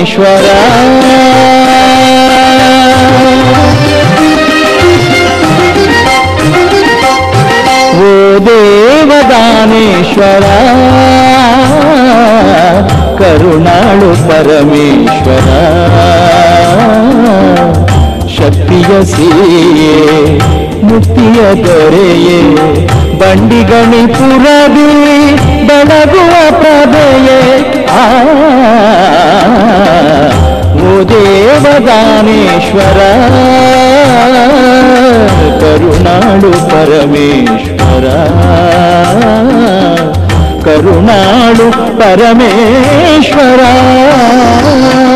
ದೇವದಾನೇಶ್ವರ ಓ ದೇವದಾನೇಶ್ವರ ಕರುಣಾಳು ಪರಮೇಶ್ವರ ಶಕ್ತಿಯ ಸಿಯೇ ಮುಕ್ತಿಯ ದೊರೆಯೇ ಬಂಡಿಗಣಿಪುರದಿ ಬೆಳಗುವ ಪ್ರಭೆಯೇ ಆ ಓ ದೇವದಾನೇಶ್ವರ ಕರುಣಾಳು ಪರಮೇಶ್ವರ ಕರುಣಾಳು ಪರಮೇಶ್ವರ